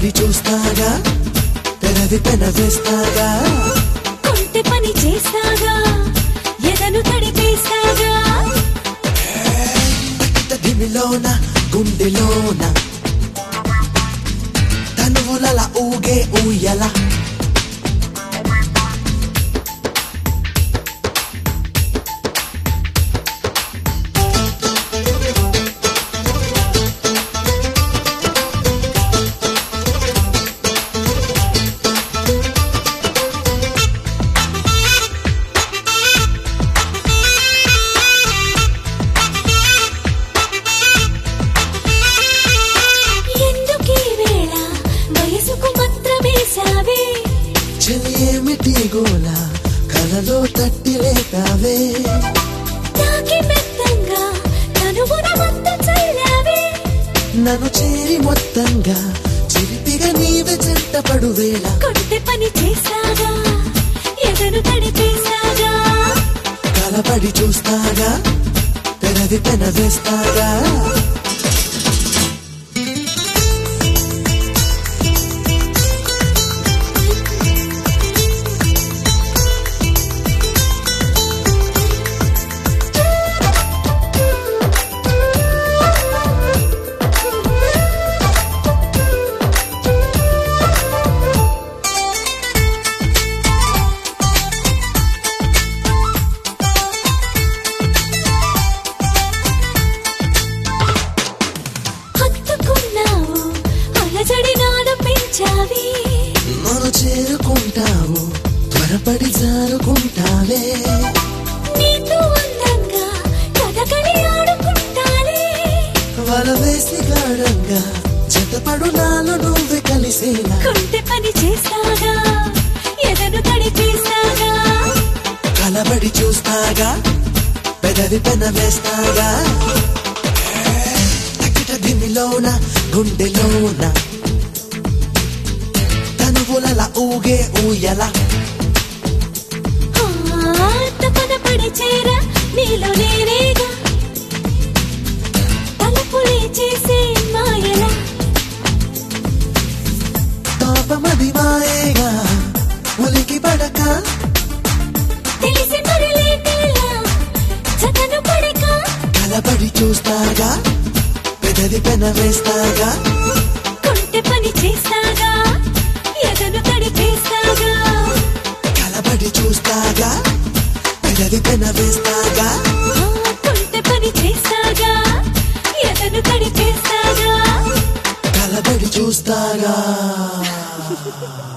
కలబడి చూస్తాగా పెదవి పెన వేస్తాగా కొంటె పని చేస్తాగా ఎదను తడిపేస్తాగా తక్కిట దిమిలోన గుండెలోన తనువులల ఊగే ఊయల ఎందుకీ వేళ వయసుకు మంత్రమేశావే చెలి ఏమిటి గోల కలలో తట్టి లేపావే తాకి మెత్తంగా తనువున మొత్తం చల్లావే నన్ను చేరి మొత్తంగా చిరిపిగా నీవే చెంటపడు వేళ కొంటె పని చేస్తాగా ఎదను తడిపేస్తాగా కలబడి చూస్తాగా పెదవి పెన వేస్తాగా హత్తుకున్నావు అలజడి నాడు పెంచావి నన్ను చేరుకుంటావు త్వరపడి జారుకుంటావే నీతో అందంగా కథకళి ఆడుకుంటాలే వల వేసి గాఢంగా జతపడు నాలో నువ్వే కలిసేలా కొంటె పని చేస్తాగా ఎదను తడిపేస్తాగా కలబడి చూస్తాగా పెదవి పెన వేస్తాగా తకిట దిమిలోన గుండెలోన తనువులల ఊగే ఊయల ఆ, తపన పడి చేర నీలో నేనేగా తలుపులే చేసే మాయల పాపమది మాయేగా ఉలికి పడక తెలిసి మరలేటేలా జతను పడక కలబడి చూస్తాగా పెదవి పెన వేస్తాగా కొంటె పని చేస్తాగా ఎదను తడిపేస్తాగా కలబడి చూస్తాగా పెదవి పెన వేస్తాగా ఆ, కొంటె పని చేస్తాగా ఎదను తడిపేస్తాగా కలబడి చూస్తాగా